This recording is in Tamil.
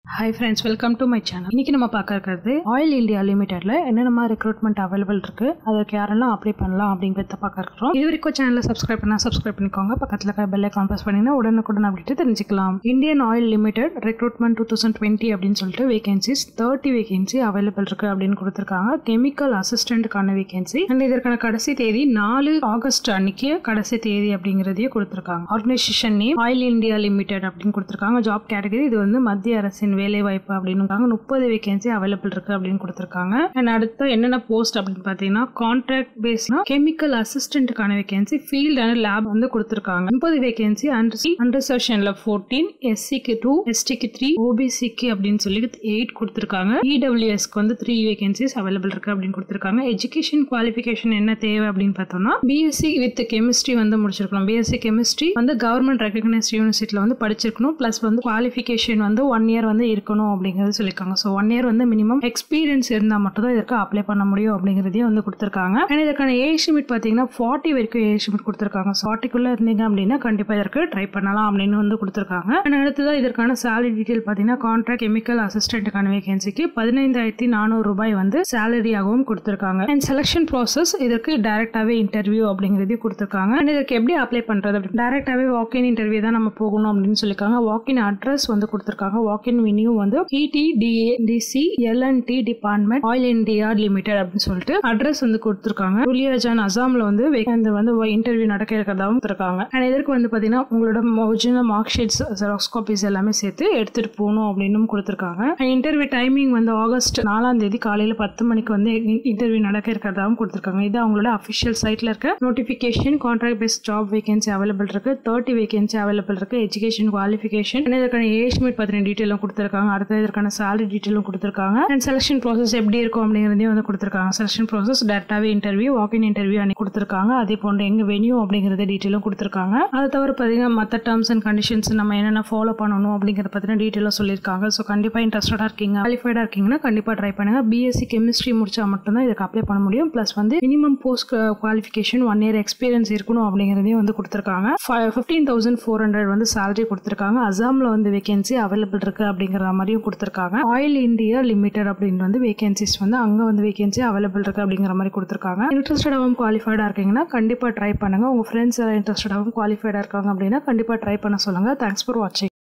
hi friends welcome to my channel இன்னைக்கு நம்ம பார்க்க இருக்கிறது ஆயில் இந்தியா லிமிடெட்ல என்னென்ன ரெக்ரூட்மெண்ட் அவைலபிள் இருக்கு அதற்கு யாரெல்லாம் அப்ளை பண்ணலாம் அப்படிங்கிறத பார்க்க இருக்கிறோம் இது வரைக்கும் சேனலை சப்ஸ்கிரைப் பண்ணா சப்ஸ்கிரைப் பண்ணிக்கோங்க பக்கத்தில் இருக்க பெல் ஐக்கான் ப்ரெஸ் பண்ணிங்கன்னா உடனுக்குடன் அப்படின்ட்டு தெரிஞ்சுக்கலாம் Indian oil limited recruitment two thousand twenty அப்படின்னு சொல்லிட்டு வேகன்சிஸ் தேர்ட்டி வேகன்சி அவைலபிள் இருக்கு அப்படின்னு கொடுத்துருக்காங்க கெமிக்கல் அசிஸ்டன்ட்டுக்கான வேகன்சி அண்ட் இதற்கான கடைசி தேதி நாலு ஆகஸ்ட் அன்னைக்கு கடைசி தேதி அப்படிங்கிறதையே கொடுத்துருக்காங்க organisation name oil India limited அப்படின்னு கொடுத்துருக்காங்க ஜாப் கேட்டகரி இது வந்து மத்திய அரசின் வேலை வாய்ப்பு அப்படின்னு முப்பது வேகன்சி அவைலபிள் இருக்கு அப்படின்னு கொடுத்துருக்காங்க அண்ட் அடுத்து என்னென்ன போஸ்ட் அப்படின்னு பார்த்தீங்கன்னா கான்ட்ராக்ட் பேஸ்னா கெமிக்கல் அசிஸ்டன்ட்டுக்கான வேகன்சி ஃபீல்ட் அண்ட் லேப் வந்து கொடுத்துருக்காங்க முப்பது வேகன்சி அண்டர் அண்டர் செஷன்ல ஃபோர்டீன் எஸ்சிக்கு டூ எஸ்டிக்கு த்ரீ ஓபிசிக்கு அப்படின்னு சொல்லி எயிட் கொடுத்துருக்காங்க இடபிள்யூஎஸ்க்கு வந்து த்ரீ வேகன்சிஸ் அவைலபிள் இருக்கு அப்படின்னு கொடுத்துருக்காங்க எஜுகேஷன் குவாலிஃபிகேஷன் என்ன தேவை அப்படின்னு பார்த்தோம்னா பிஎஸ்சி வித் கெமிஸ்ட்ரி வந்து முடிச்சிருக்கணும் பிஎஸ்சி கெமிஸ்ட்ரி வந்து கவர்மெண்ட் ரெகக்னைஸ்ட் யூனிவர்சிட்டியில் வந்து படிச்சிருக்கணும் ப்ளஸ் வந்து குவாலிஃபிகேஷன் வந்து ஒன் இயர் வந்து இருக்கணும் அப்படிங்கிறது சொல்லியிருக்காங்க ஸோ ஒன் இயர் வந்து மினிமம் எக்ஸ்பீரியன்ஸ் இருந்தால் மட்டும் தான் இதற்கு அப்ளை பண்ண முடியும் அப்படிங்கிறதையும் வந்து கொடுத்துருக்காங்க அண்ட் இதற்கான ஏஜ் லிமிட் பார்த்தீங்கன்னா ஃபார்ட்டி வரைக்கும் ஏஜ் லிமிட் கொடுத்துருக்காங்க ஃபார்ட்டிக்குள்ளே இருந்தீங்க அப்படின்னா கண்டிப்பாக இதற்கு ட்ரை பண்ணலாம் அப்படின்னு வந்து கொடுத்துருக்காங்க அண்ட் அடுத்ததான் இதற்கான சேலரி டீட்டெயில் பார்த்தீங்கன்னா கான்ட்ராக்ட் கெமிக்கல் அசிஸ்டன்ட்டுக்கான வேகன்சிக்கு பதினைந்தாயிரத்தி நானூறு ரூபாய் வந்து சேலரியாகவும் கொடுத்துருக்காங்க அண்ட் செலெக்ஷன் ப்ராசஸ் இதற்கு டைரக்டாகவே இன்டர்வியூ அப்படிங்கிறதையும் கொடுத்துருக்காங்க அண்ட் இதற்கு எப்படி அப்ளை பண்ணுறது அப்படி டைரக்டாகவே வாக்கின் இன்டர்வியூ தான் நம்ம போகணும் அப்படின்னு சொல்லியிருக்காங்க வாக்கின் அட்ரஸ் வந்து கொடுத்துருக்காங்க வாக்கின் வினியூ வந்து இடிடிஏடிசி LNT department oil India limited அப்படின்னு சொல்லிட்டு அட்ரஸ் வந்து கொடுத்துருக்காங்க உலியாஜான் அசாம்ல வந்து இந்த வந்து இன்டர்வியூ நடக்க இருக்கிறதாவும் கொடுத்துருக்காங்க அண்ட் இதற்கு வந்து பார்த்தீங்கன்னா உங்களோட original mark sheets xerox copies எல்லாமே சேர்த்து எடுத்துட்டு போகணும் அப்படின்னு கொடுத்துருக்காங்க இன்டர்வியூ டைமிங் வந்து ஆகஸ்ட் நாலாம் தேதி காலையில் பத்து மணிக்கு வந்து இன்டர்வியூ நடக்க இருக்கிறதாவும் கொடுத்துருக்காங்க இது அவங்களோட அஃபிஷியல் சைட்ல இருக்க notification contract based job vacancy available இருக்கு தேர்ட்டி வேகன்சி அவைலபிள் இருக்கு எஜுகேஷன் குவாலிஃபிகேஷன் இதற்கான ஏஜ் மீட் பத்தின டீட்டெயிலும் கொடுத்துருக்காங்க அடுத்த இதற்கான சேலரி டீட்டெயிலும் கொடுத்துருக்காங்க அண்ட் செலக்ஷன் ப்ராசஸ் எப்படி இருக்கும் அப்படிங்கிறதையும் வந்து கொடுத்துருக்காங்க செலக்ஷன் ப்ராசஸ் டேரக்டாவே இன்டர்வியூ வாக்கின் இன்டர்வியூ அன்னைக்கு கொடுத்துருக்காங்க அதே போன்ற எங்க வெனியூ அப்படிங்கிறத டீட்டெயிலும் கொடுத்துருக்காங்க அதை தவிர பார்த்தீங்கன்னா மற்ற டேர்ம்ஸ் அண்ட் கண்டிஷன்ஸ் நம்ம என்னென்ன ஃபாலோ பண்ணணும் அப்படிங்கிற பத்தின டீட்டெயிலாக சொல்லியிருக்காங்க ஸோ கண்டிப்பாக இன்ட்ரெஸ்டடாக இருக்கீங்க குவாலிஃபைடாக இருக்கீங்கன்னா கண்டிப்பாக ட்ரை பண்ணுங்க பிஎஸ்சி கெமிஸ்ட்ரி முடிச்சா மட்டும்தான் இதுக்கு அப்ளை பண்ண முடியும் ப்ளஸ் வந்து minimum post qualification one year experience இருக்கணும் அப்படிங்கிறதையும் வந்து கொடுத்துருக்காங்க ஃபிஃப்டீன் தௌசண்ட் ஃபோர் ஹண்ட்ரட் வந்து சேலரி கொடுத்துருக்காங்க அசாமில் வந்து வேகன்சி அவைலபிள் இருக்கு அப்படிங்கிற மாதிரியும் கொடுத்துருக்காங்க ஆயில் இந்தியா லிமிடெட் அப்படின்னு வந்து வேகன்சிஸ் வந்து அங்கே வந்து வேகன்சி அவைலபிள் இருக்கு அப்படிங்கிற மாதிரி கொடுத்துருக்காங்க இன்ட்ரெஸ்டடாகவும் குவாலிஃபைடாக இருக்கீங்கன்னா கண்டிப்பாக ட்ரை பண்ணுங்க உங்கள் ஃப்ரெண்ட்ஸ் இன்ட்ரெஸ்டடாகவும் குவாலிஃபைடாக இருக்காங்க அப்படின்னா கண்டிப்பாக ட்ரை பண்ண சொல்லுங்க தேங்க்ஸ் ஃபார் வாட்சிங்